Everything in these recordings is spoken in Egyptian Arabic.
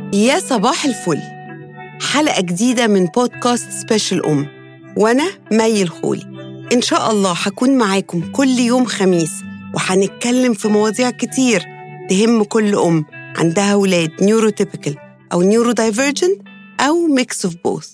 يا صباح الفل حلقة جديدة من بودكاست سبيشال أم وأنا مي الخولي إن شاء الله هكون معاكم كل يوم خميس وهنتكلم في مواضيع كتير تهم كل أم عندها ولاد نيوروتيبيكال أو نيورو دايفرجنت أو ميكس اوف بوث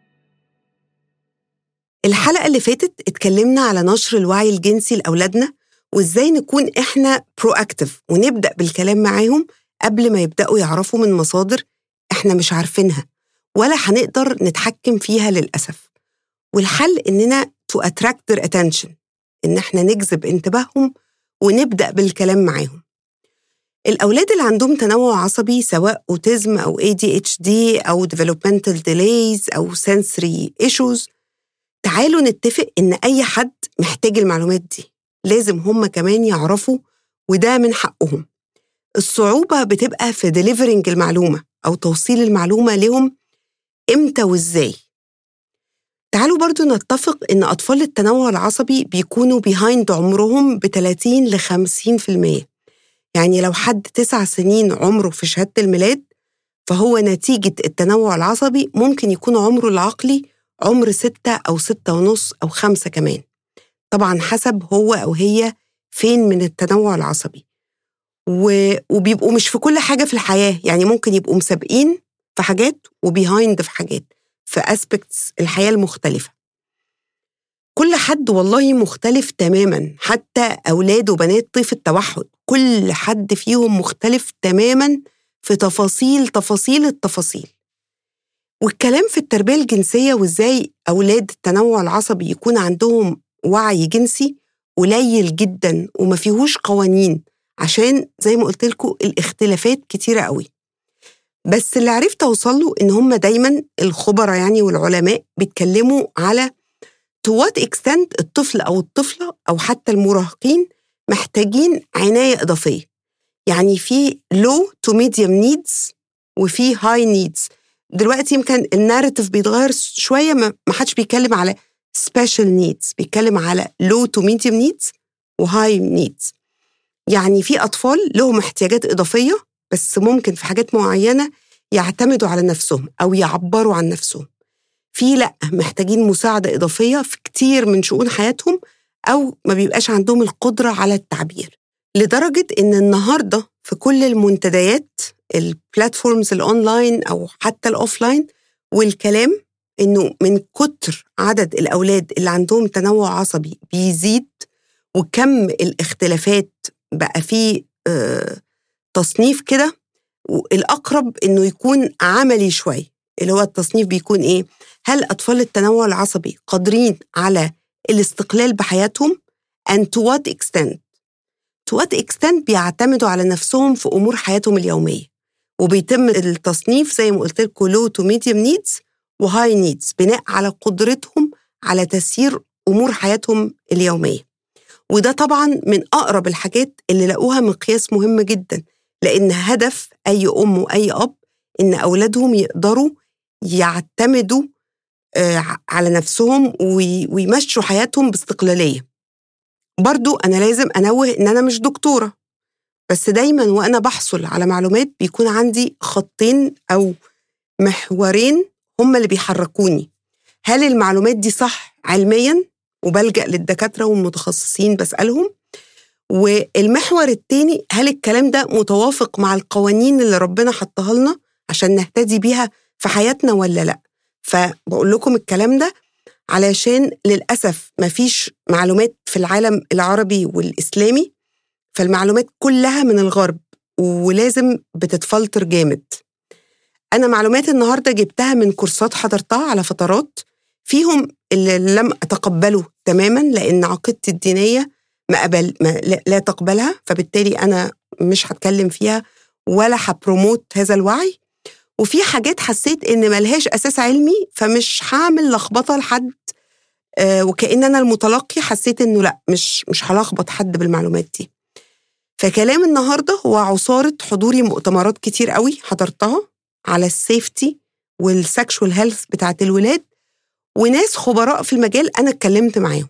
الحلقة اللي فاتت اتكلمنا على نشر الوعي الجنسي لأولادنا وإزاي نكون إحنا برو أكتف ونبدأ بالكلام معاهم قبل ما يبدأوا يعرفوا من مصادر إحنا مش عارفينها ولا هنقدر نتحكم فيها للأسف والحل إننا to attract their attention إن إحنا نجذب انتباههم ونبدأ بالكلام معاهم الأولاد اللي عندهم تنوع عصبي سواء أوتيزم أو ADHD أو developmental delays أو sensory issues تعالوا نتفق إن أي حد محتاج المعلومات دي لازم هم كمان يعرفوا وده من حقهم الصعوبة بتبقى في delivering المعلومة أو توصيل المعلومة لهم إمتى وإزاي تعالوا برضو نتفق إن أطفال التنوع العصبي بيكونوا behind عمرهم ب 30 ل 50% يعني لو حد تسع سنين عمره في شهادة الميلاد فهو نتيجة التنوع العصبي ممكن يكون عمره العقلي عمر ستة أو ستة ونص أو خمسة كمان طبعا حسب هو أو هي فين من التنوع العصبي و... وبيبقوا مش في كل حاجة في الحياة يعني ممكن يبقوا مسابقين في حاجات وبيهايند في حاجات في اسبكتس الحياة المختلفة كل حد والله مختلف تماما حتى أولاد وبنات طيف التوحد كل حد فيهم مختلف تماما في تفاصيل تفاصيل التفاصيل والكلام في التربية الجنسية وإزاي أولاد التنوع العصبي يكون عندهم وعي جنسي قليل جدا وما فيهوش قوانين عشان زي ما قلت لكم الاختلافات كتيرة قوي بس اللي عرفت أوصل له إن هم دايما الخبراء يعني والعلماء بيتكلموا على to what extent الطفل أو الطفلة أو حتى المراهقين محتاجين عناية إضافية يعني في low to medium needs وفي high needs دلوقتي يمكن الناريتيف بيتغير شوية ما حدش بيتكلم على special needs بيتكلم على low to medium needs وهاي needs يعني في أطفال لهم احتياجات إضافية بس ممكن في حاجات معينة يعتمدوا على نفسهم أو يعبروا عن نفسهم في لأ محتاجين مساعدة إضافية في كتير من شؤون حياتهم أو ما بيبقاش عندهم القدرة على التعبير لدرجة إن النهاردة في كل المنتديات البلاتفورمز الأونلاين أو حتى الأوفلاين والكلام إنه من كتر عدد الأولاد اللي عندهم تنوع عصبي بيزيد وكم الاختلافات بقى فيه آه تصنيف كده الأقرب إنه يكون عملي شوية اللي هو التصنيف بيكون إيه؟ هل أطفال التنوع العصبي قادرين على الاستقلال بحياتهم؟ and to what extent؟ to what extent بيعتمدوا على نفسهم في أمور حياتهم اليومية وبيتم التصنيف زي ما قلت لكم low to medium needs وهاي needs بناء على قدرتهم على تسيير أمور حياتهم اليومية وده طبعا من أقرب الحاجات اللي لقوها مقياس مهم جدا لأن هدف أي أم وأي أب إن أولادهم يقدروا يعتمدوا على نفسهم ويمشوا حياتهم باستقلالية برضو أنا لازم أنوه إن أنا مش دكتورة بس دايما وأنا بحصل على معلومات بيكون عندي خطين أو محورين هما اللي بيحركوني هل المعلومات دي صح علميا وبلجأ للدكاترة والمتخصصين بسألهم والمحور التاني هل الكلام ده متوافق مع القوانين اللي ربنا حطها لنا عشان نهتدي بيها في حياتنا ولا لا فبقول لكم الكلام ده علشان للأسف مفيش معلومات في العالم العربي والإسلامي فالمعلومات كلها من الغرب ولازم بتتفلتر جامد أنا معلومات النهاردة جبتها من كورسات حضرتها على فترات فيهم اللي لم أتقبله تماما لأن عقيدتي الدينية ما قبل ما لا تقبلها فبالتالي أنا مش هتكلم فيها ولا هبروموت هذا الوعي وفي حاجات حسيت إن ملهاش أساس علمي فمش هعمل لخبطة لحد آه وكأن أنا المتلقي حسيت إنه لا مش مش هلخبط حد بالمعلومات دي فكلام النهارده هو عصارة حضوري مؤتمرات كتير قوي حضرتها على السيفتي والسكشوال هيلث بتاعت الولاد وناس خبراء في المجال أنا اتكلمت معاهم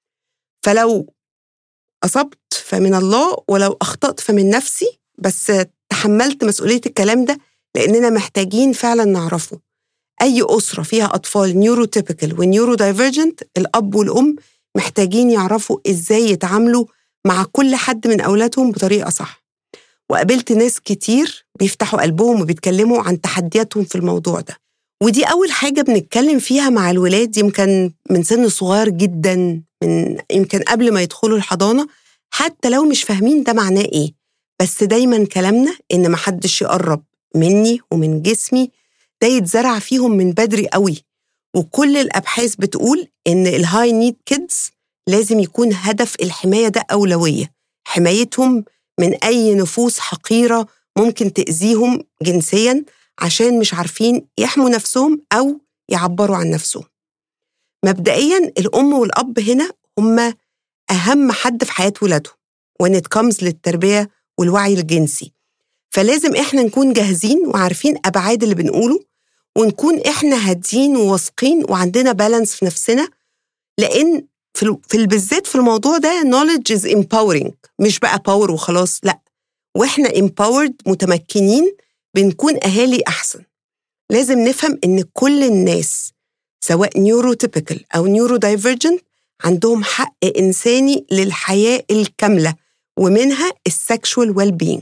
فلو أصبت فمن الله ولو أخطأت فمن نفسي بس تحملت مسؤولية الكلام ده لأننا محتاجين فعلا نعرفه أي أسرة فيها أطفال نيوروتيبيكال ونيورو دايفرجنت الأب والأم محتاجين يعرفوا إزاي يتعاملوا مع كل حد من أولادهم بطريقة صح وقابلت ناس كتير بيفتحوا قلبهم وبيتكلموا عن تحدياتهم في الموضوع ده ودي أول حاجة بنتكلم فيها مع الولاد يمكن من سن صغير جدا من يمكن قبل ما يدخلوا الحضانة حتى لو مش فاهمين ده معناه إيه بس دايما كلامنا إن محدش يقرب مني ومن جسمي ده يتزرع فيهم من بدري قوي وكل الأبحاث بتقول إن الهاي نيد كيدز لازم يكون هدف الحماية ده أولوية حمايتهم من أي نفوس حقيرة ممكن تأذيهم جنسيا عشان مش عارفين يحموا نفسهم أو يعبروا عن نفسهم مبدئيا الأم والأب هنا هما أهم حد في حياة ولادهم when it comes للتربية والوعي الجنسي فلازم إحنا نكون جاهزين وعارفين أبعاد اللي بنقوله ونكون إحنا هادين وواثقين وعندنا بالانس في نفسنا لأن في في بالذات في الموضوع ده knowledge is empowering مش بقى باور وخلاص لا واحنا empowered متمكنين بنكون اهالي احسن لازم نفهم ان كل الناس سواء نيوروتيبيكال او نيورو دايفرجنت عندهم حق انساني للحياه الكامله ومنها السكشوال ويل بينج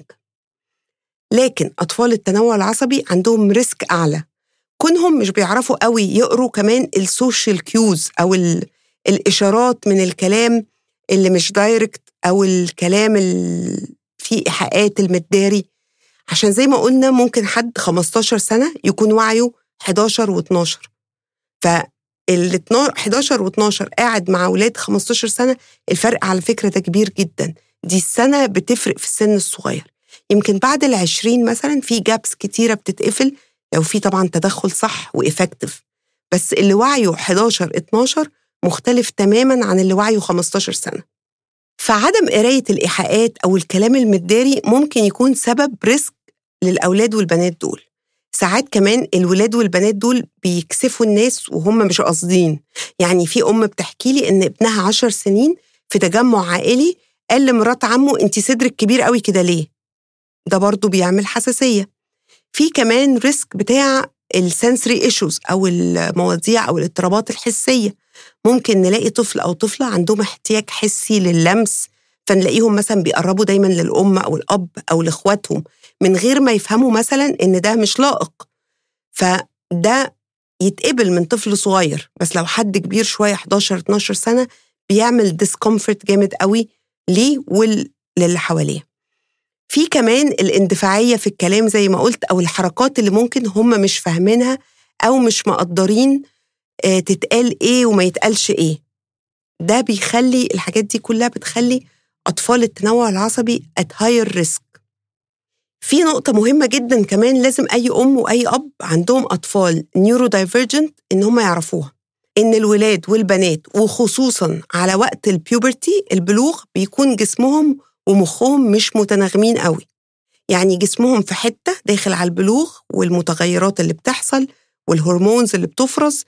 لكن اطفال التنوع العصبي عندهم ريسك اعلى كونهم مش بيعرفوا قوي يقروا كمان السوشيال كيوز او الاشارات من الكلام اللي مش دايركت او الكلام اللي فيه ايحاءات المداري عشان زي ما قلنا ممكن حد 15 سنه يكون وعيه 11 و12 فال 11 و12 قاعد مع اولاد 15 سنه الفرق على فكره ده كبير جدا دي السنه بتفرق في السن الصغير يمكن بعد ال 20 مثلا في جابس كتيره بتتقفل لو في طبعا تدخل صح وإفكتيف بس اللي وعيه 11 12 مختلف تماما عن اللي وعيه 15 سنة فعدم قراية الإيحاءات أو الكلام المداري ممكن يكون سبب ريسك للأولاد والبنات دول ساعات كمان الولاد والبنات دول بيكسفوا الناس وهم مش قاصدين يعني في أم بتحكي لي إن ابنها عشر سنين في تجمع عائلي قال لمرات عمه أنت صدرك كبير قوي كده ليه؟ ده برضه بيعمل حساسية في كمان ريسك بتاع السنسري ايشوز او المواضيع او الاضطرابات الحسيه ممكن نلاقي طفل او طفله عندهم احتياج حسي للمس فنلاقيهم مثلا بيقربوا دايما للام او الاب او لاخواتهم من غير ما يفهموا مثلا ان ده مش لائق فده يتقبل من طفل صغير بس لو حد كبير شويه 11 12 سنه بيعمل ديسكومفورت جامد قوي ليه وللي حواليه في كمان الاندفاعية في الكلام زي ما قلت أو الحركات اللي ممكن هم مش فاهمينها أو مش مقدرين تتقال إيه وما يتقالش إيه ده بيخلي الحاجات دي كلها بتخلي أطفال التنوع العصبي at higher risk في نقطة مهمة جدا كمان لازم أي أم وأي أب عندهم أطفال نيورو دايفرجنت إن هم يعرفوها إن الولاد والبنات وخصوصا على وقت البيوبرتي البلوغ بيكون جسمهم ومخهم مش متناغمين قوي يعني جسمهم في حتة داخل على البلوغ والمتغيرات اللي بتحصل والهرمونز اللي بتفرز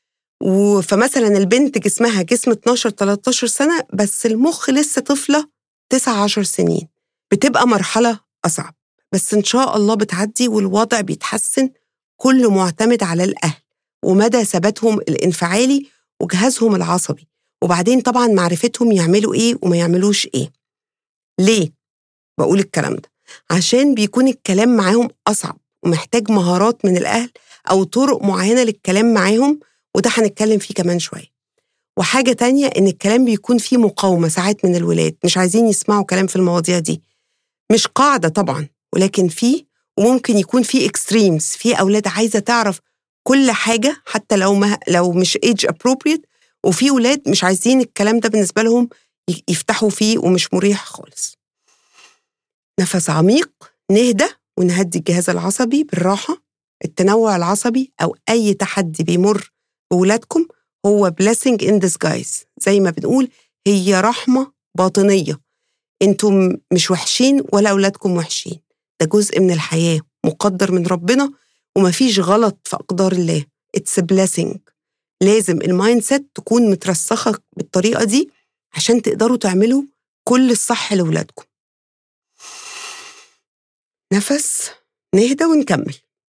فمثلا البنت جسمها جسم 12 13 سنة بس المخ لسه طفلة 9 10 سنين بتبقى مرحلة أصعب بس إن شاء الله بتعدي والوضع بيتحسن كله معتمد على الأهل ومدى ثباتهم الانفعالي وجهازهم العصبي وبعدين طبعا معرفتهم يعملوا إيه وما يعملوش إيه ليه؟ بقول الكلام ده عشان بيكون الكلام معاهم أصعب ومحتاج مهارات من الأهل أو طرق معينة للكلام معاهم وده هنتكلم فيه كمان شوية وحاجة تانية إن الكلام بيكون فيه مقاومة ساعات من الولاد مش عايزين يسمعوا كلام في المواضيع دي مش قاعدة طبعا ولكن فيه وممكن يكون فيه اكستريمز في أولاد عايزة تعرف كل حاجة حتى لو ما لو مش ايج appropriate وفي ولاد مش عايزين الكلام ده بالنسبة لهم يفتحوا فيه ومش مريح خالص نفس عميق نهدى ونهدي الجهاز العصبي بالراحة التنوع العصبي أو أي تحدي بيمر بولادكم هو blessing in disguise زي ما بنقول هي رحمة باطنية انتم مش وحشين ولا أولادكم وحشين ده جزء من الحياة مقدر من ربنا ومفيش غلط في أقدار الله it's a blessing لازم المايند سيت تكون مترسخة بالطريقة دي عشان تقدروا تعملوا كل الصح لأولادكم نفس نهدى ونكمل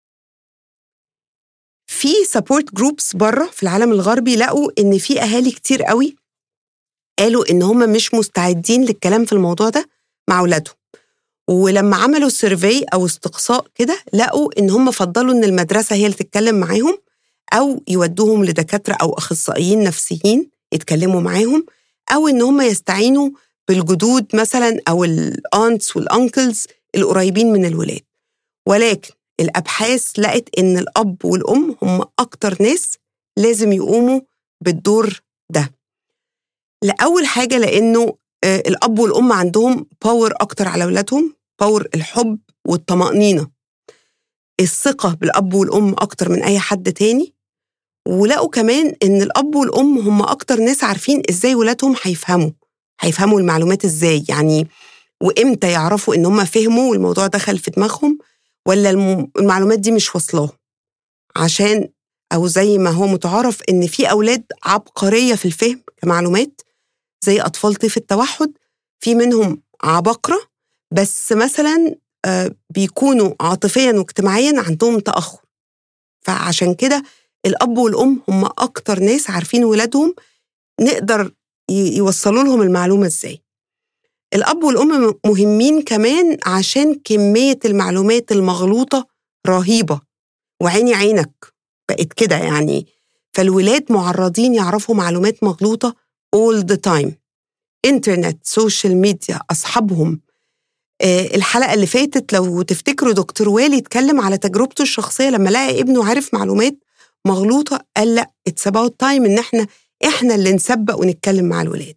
في سبورت جروبس بره في العالم الغربي لقوا ان في اهالي كتير قوي قالوا ان هم مش مستعدين للكلام في الموضوع ده مع اولادهم ولما عملوا سيرفي او استقصاء كده لقوا ان هم فضلوا ان المدرسه هي اللي تتكلم معاهم او يودوهم لدكاتره او اخصائيين نفسيين يتكلموا معاهم او ان هم يستعينوا بالجدود مثلا او الانتس والانكلز القريبين من الولاد ولكن الابحاث لقت ان الاب والام هم اكتر ناس لازم يقوموا بالدور ده لاول حاجه لانه آه، الاب والام عندهم باور اكتر على اولادهم باور الحب والطمانينه الثقه بالاب والام اكتر من اي حد تاني ولقوا كمان ان الاب والام هم اكتر ناس عارفين ازاي ولادهم هيفهموا هيفهموا المعلومات ازاي يعني وامتى يعرفوا ان هم فهموا والموضوع دخل في دماغهم ولا المعلومات دي مش واصلاه عشان او زي ما هو متعارف ان في اولاد عبقريه في الفهم كمعلومات زي اطفال طيف التوحد في منهم عبقره بس مثلا آه، بيكونوا عاطفيا واجتماعيا عندهم تاخر فعشان كده الاب والام هم اكتر ناس عارفين ولادهم نقدر يوصلوا لهم المعلومه ازاي الاب والام مهمين كمان عشان كميه المعلومات المغلوطه رهيبه وعيني عينك بقت كده يعني فالولاد معرضين يعرفوا معلومات مغلوطه all the time انترنت سوشيال ميديا اصحابهم آه، الحلقه اللي فاتت لو تفتكروا دكتور والي اتكلم على تجربته الشخصيه لما لقى ابنه عارف معلومات مغلوطه قال لا اتس اباوت تايم ان احنا احنا اللي نسبق ونتكلم مع الولاد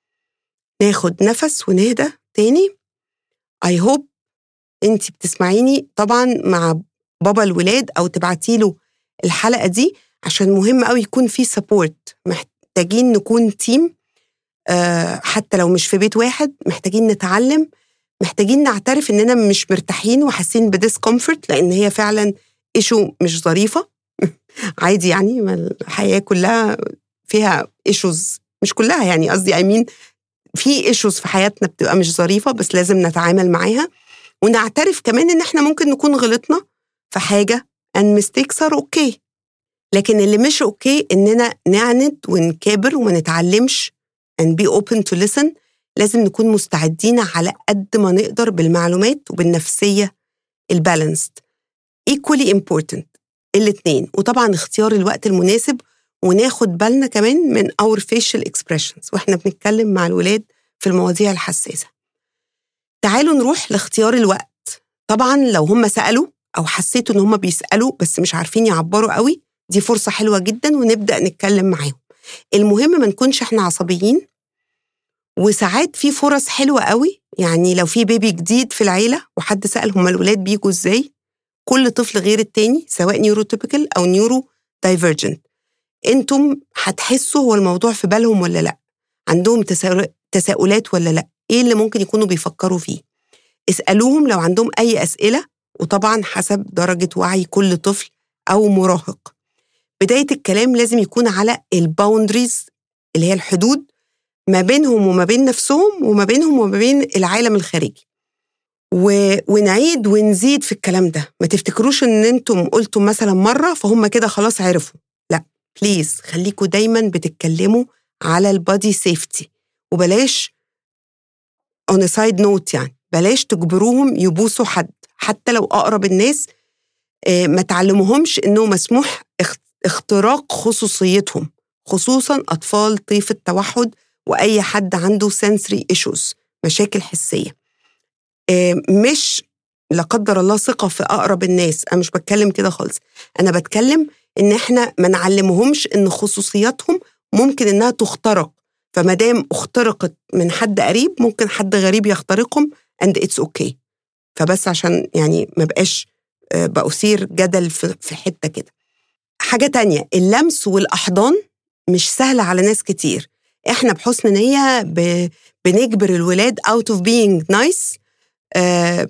ناخد نفس ونهدى تاني اي هوب انت بتسمعيني طبعا مع بابا الولاد او تبعتي له الحلقه دي عشان مهم قوي يكون في سبورت محتاجين نكون تيم آه حتى لو مش في بيت واحد محتاجين نتعلم محتاجين نعترف اننا مش مرتاحين وحاسين بديسكومفورت لان هي فعلا ايشو مش ظريفه عادي يعني ما الحياه كلها فيها ايشوز مش كلها يعني قصدي اي مين في ايشوز في حياتنا بتبقى مش ظريفه بس لازم نتعامل معاها ونعترف كمان ان احنا ممكن نكون غلطنا في حاجه ان ميستيكس ار اوكي لكن اللي مش اوكي اننا نعند ونكابر وما نتعلمش and be open to listen لازم نكون مستعدين على قد ما نقدر بالمعلومات وبالنفسيه البالانسد equally important الاثنين وطبعا اختيار الوقت المناسب وناخد بالنا كمان من our facial expressions واحنا بنتكلم مع الولاد في المواضيع الحساسة تعالوا نروح لاختيار الوقت طبعا لو هم سألوا أو حسيتوا إن هم بيسألوا بس مش عارفين يعبروا قوي دي فرصة حلوة جدا ونبدأ نتكلم معاهم المهم ما نكونش احنا عصبيين وساعات في فرص حلوة قوي يعني لو في بيبي جديد في العيلة وحد سأل هم الولاد بيجوا ازاي كل طفل غير التاني سواء نيوروتيبيكال أو نيورو دايفرجنت انتم هتحسوا هو الموضوع في بالهم ولا لا عندهم تساؤلات ولا لا ايه اللي ممكن يكونوا بيفكروا فيه اسالوهم لو عندهم اي اسئله وطبعا حسب درجه وعي كل طفل او مراهق بدايه الكلام لازم يكون على الباوندريز اللي هي الحدود ما بينهم وما بين نفسهم وما بينهم وما بين العالم الخارجي و... ونعيد ونزيد في الكلام ده ما تفتكروش ان انتم قلتم مثلا مره فهم كده خلاص عرفوا بليز خليكوا دايما بتتكلموا على البادي سيفتي وبلاش اون سايد نوت يعني بلاش تجبروهم يبوسوا حد حتى لو اقرب الناس آه، ما تعلموهمش انه مسموح اختراق خصوصيتهم خصوصا اطفال طيف التوحد واي حد عنده سنسري ايشوز مشاكل حسيه آه، مش لا قدر الله ثقه في اقرب الناس انا مش بتكلم كده خالص انا بتكلم ان احنا ما نعلمهمش ان خصوصياتهم ممكن انها تخترق فما دام اخترقت من حد قريب ممكن حد غريب يخترقهم اند اتس اوكي فبس عشان يعني ما بقاش آه، بأثير جدل في حته كده حاجه تانية اللمس والاحضان مش سهله على ناس كتير احنا بحسن نيه بنجبر الولاد out of being nice آه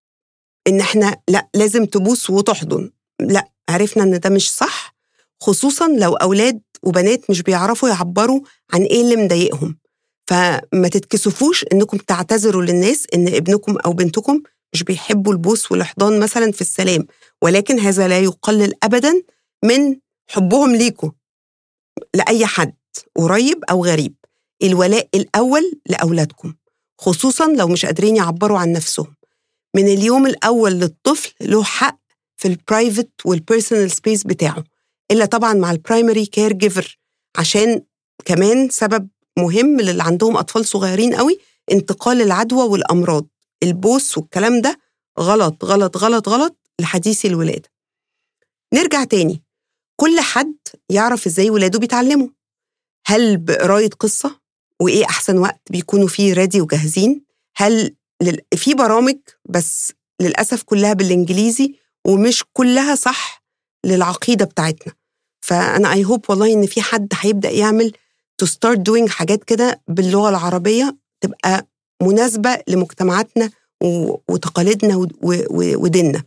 ان احنا لا لازم تبوس وتحضن لا عرفنا ان ده مش صح خصوصا لو اولاد وبنات مش بيعرفوا يعبروا عن ايه اللي مضايقهم فما تتكسفوش انكم تعتذروا للناس ان ابنكم او بنتكم مش بيحبوا البوس والاحضان مثلا في السلام ولكن هذا لا يقلل ابدا من حبهم ليكوا لأي حد قريب أو غريب الولاء الأول لأولادكم خصوصا لو مش قادرين يعبروا عن نفسهم من اليوم الأول للطفل له حق في البرايفت والبيرسونال سبيس بتاعه إلا طبعا مع البرايمري كير جيفر عشان كمان سبب مهم للي عندهم أطفال صغيرين قوي انتقال العدوى والأمراض البوس والكلام ده غلط غلط غلط غلط لحديث الولادة نرجع تاني كل حد يعرف ازاي ولاده بيتعلموا هل بقراية قصة وإيه أحسن وقت بيكونوا فيه ريدي وجاهزين هل لل... في برامج بس للأسف كلها بالإنجليزي ومش كلها صح للعقيدة بتاعتنا فأنا أي هوب والله إن في حد هيبدأ يعمل to start doing حاجات كده باللغة العربية تبقى مناسبة لمجتمعاتنا وتقاليدنا وديننا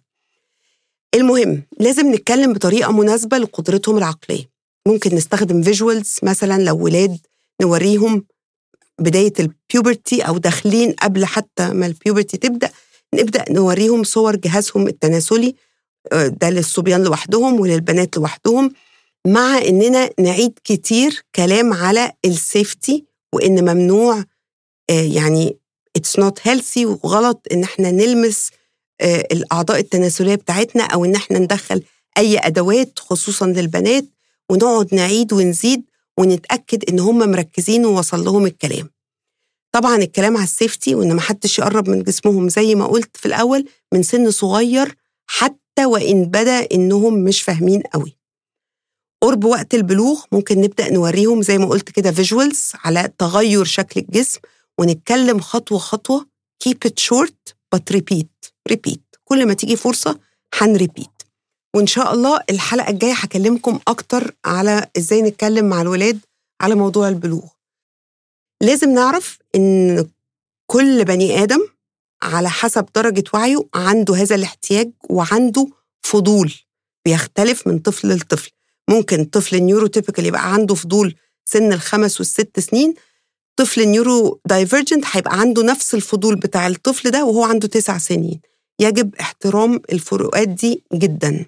المهم لازم نتكلم بطريقة مناسبة لقدرتهم العقلية ممكن نستخدم فيجوالز مثلا لو ولاد نوريهم بداية البيوبرتي أو داخلين قبل حتى ما البيوبرتي تبدأ نبدأ نوريهم صور جهازهم التناسلي آه، ده للصبيان لوحدهم وللبنات لوحدهم مع إننا نعيد كتير كلام على السيفتي وإن ممنوع آه، يعني اتس نوت هيلثي وغلط إن احنا نلمس آه، الأعضاء التناسلية بتاعتنا أو إن احنا ندخل أي أدوات خصوصا للبنات ونقعد نعيد ونزيد ونتاكد ان هم مركزين ووصل لهم الكلام طبعا الكلام على السيفتي وان ما حدش يقرب من جسمهم زي ما قلت في الاول من سن صغير حتى وان بدا انهم مش فاهمين قوي قرب وقت البلوغ ممكن نبدا نوريهم زي ما قلت كده فيجوالز على تغير شكل الجسم ونتكلم خطوه خطوه keep it short but repeat repeat كل ما تيجي فرصه هنريبيت وإن شاء الله الحلقة الجاية هكلمكم أكتر على إزاي نتكلم مع الولاد على موضوع البلوغ لازم نعرف إن كل بني آدم على حسب درجة وعيه عنده هذا الاحتياج وعنده فضول بيختلف من طفل لطفل ممكن طفل نيوروتيبيكال يبقى عنده فضول سن الخمس والست سنين طفل نيورو دايفرجنت هيبقى عنده نفس الفضول بتاع الطفل ده وهو عنده تسع سنين يجب احترام الفروقات دي جدا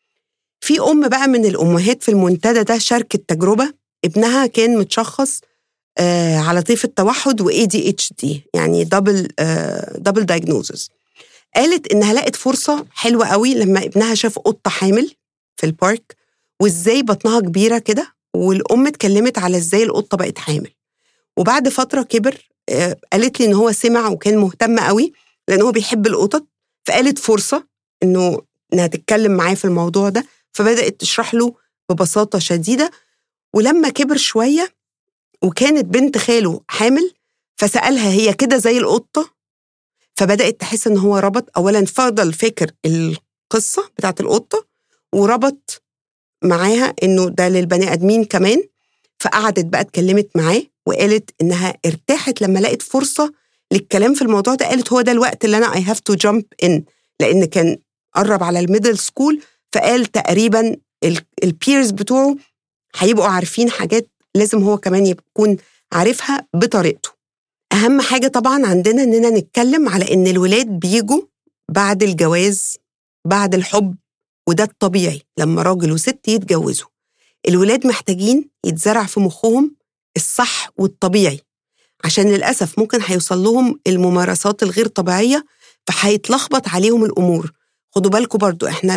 في ام بقى من الامهات في المنتدى ده شاركت تجربه ابنها كان متشخص آه على طيف التوحد واي دي اتش دي يعني دبل آه دبل دايجنوزز قالت انها لقت فرصه حلوه قوي لما ابنها شاف قطه حامل في البارك وازاي بطنها كبيره كده والام اتكلمت على ازاي القطه بقت حامل وبعد فتره كبر آه قالت لي ان هو سمع وكان مهتم قوي لان هو بيحب القطط فقالت فرصه انه انها تتكلم معاه في الموضوع ده فبدأت تشرح له ببساطة شديدة ولما كبر شوية وكانت بنت خاله حامل فسألها هي كده زي القطة فبدأت تحس إن هو ربط أولا فضل فاكر القصة بتاعت القطة وربط معاها إنه ده للبني آدمين كمان فقعدت بقى اتكلمت معاه وقالت إنها ارتاحت لما لقت فرصة للكلام في الموضوع ده قالت هو ده الوقت اللي أنا I have to jump in لأن كان قرب على الميدل سكول فقال تقريبا البيرز بتوعه هيبقوا عارفين حاجات لازم هو كمان يكون عارفها بطريقته أهم حاجة طبعا عندنا إننا نتكلم على إن الولاد بيجوا بعد الجواز بعد الحب وده الطبيعي لما راجل وست يتجوزوا الولاد محتاجين يتزرع في مخهم الصح والطبيعي عشان للأسف ممكن هيوصل لهم الممارسات الغير طبيعية فهيتلخبط عليهم الأمور خدوا بالكم برضو احنا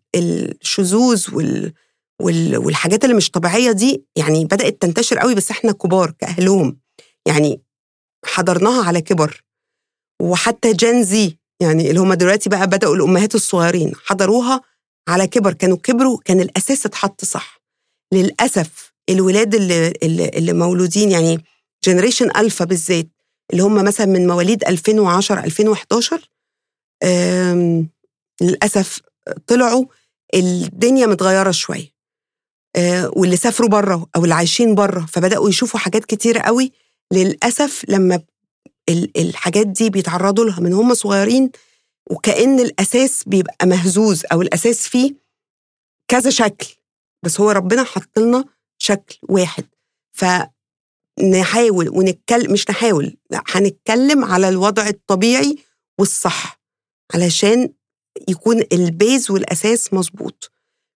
الشذوذ وال والحاجات اللي مش طبيعيه دي يعني بدات تنتشر قوي بس احنا كبار كاهلهم يعني حضرناها على كبر وحتى جين زي يعني اللي هم دلوقتي بقى بداوا الامهات الصغيرين حضروها على كبر كانوا كبروا كان الاساس اتحط صح للاسف الولاد اللي اللي, اللي مولودين يعني جنريشن الفا بالذات اللي هم مثلا من مواليد 2010 2011 للاسف طلعوا الدنيا متغيره شويه آه، واللي سافروا بره او اللي عايشين بره فبداوا يشوفوا حاجات كتير قوي للاسف لما الحاجات دي بيتعرضوا لها من هم صغيرين وكأن الأساس بيبقى مهزوز أو الأساس فيه كذا شكل بس هو ربنا حط لنا شكل واحد فنحاول ونتكلم مش نحاول لا هنتكلم على الوضع الطبيعي والصح علشان يكون البيز والاساس مظبوط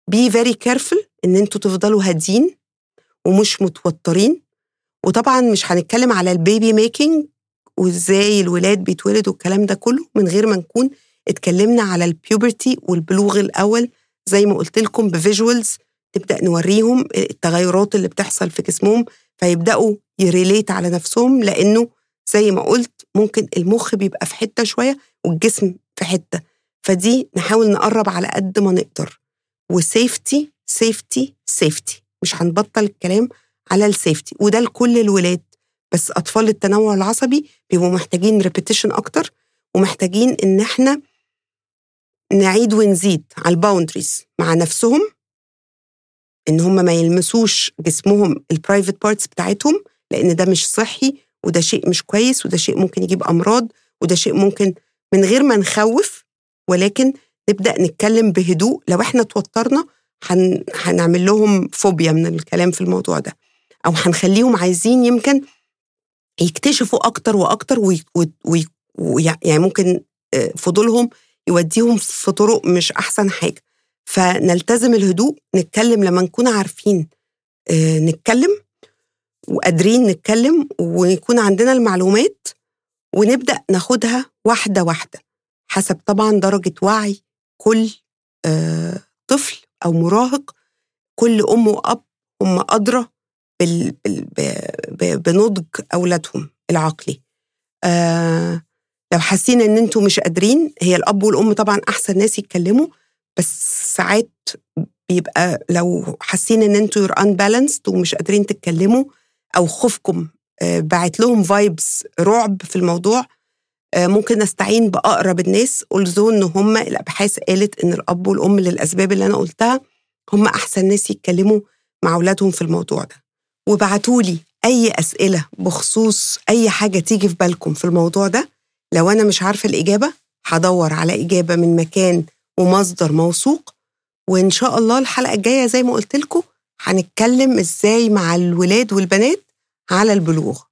بي فيري كيرفul ان انتوا تفضلوا هادين ومش متوترين وطبعا مش هنتكلم على البيبي ميكينج وازاي الولاد بيتولدوا الكلام ده كله من غير ما نكون اتكلمنا على البيوبرتي والبلوغ الاول زي ما قلت لكم بفيجوالز نبدا نوريهم التغيرات اللي بتحصل في جسمهم فيبداوا يريليت على نفسهم لانه زي ما قلت ممكن المخ بيبقى في حته شويه والجسم في حته فدي نحاول نقرب على قد ما نقدر وسيفتي سيفتي سيفتي مش هنبطل الكلام على السيفتي وده لكل الولاد بس اطفال التنوع العصبي بيبقوا محتاجين ريبيتيشن اكتر ومحتاجين ان احنا نعيد ونزيد على الباوندريز مع نفسهم ان هم ما يلمسوش جسمهم البرايفت بارتس بتاعتهم لان ده مش صحي وده شيء مش كويس وده شيء ممكن يجيب امراض وده شيء ممكن من غير ما نخوف ولكن نبدا نتكلم بهدوء لو احنا توترنا هن... هنعمل لهم فوبيا من الكلام في الموضوع ده او هنخليهم عايزين يمكن يكتشفوا اكتر واكتر وي... وي... وي... يعني ممكن آه، فضولهم يوديهم في طرق مش احسن حاجه فنلتزم الهدوء نتكلم لما نكون عارفين آه، نتكلم وقادرين نتكلم ويكون عندنا المعلومات ونبدا ناخدها واحده واحده حسب طبعا درجه وعي كل آه، طفل او مراهق كل ام واب هم ادرى بنضج اولادهم العقلي آه لو حاسين ان انتوا مش قادرين هي الاب والام طبعا احسن ناس يتكلموا بس ساعات بيبقى لو حاسين ان انتوا يور unbalanced ومش قادرين تتكلموا او خوفكم آه، بعت لهم فايبس رعب في الموضوع آه، ممكن نستعين باقرب الناس اولزو ان هم الابحاث قالت ان الاب والام للاسباب اللي انا قلتها هم احسن ناس يتكلموا مع اولادهم في الموضوع ده وابعتوا لي اي اسئله بخصوص اي حاجه تيجي في بالكم في الموضوع ده لو انا مش عارفه الاجابه هدور على اجابه من مكان ومصدر موثوق وان شاء الله الحلقه الجايه زي ما قلت لكم هنتكلم ازاي مع الولاد والبنات على البلوغ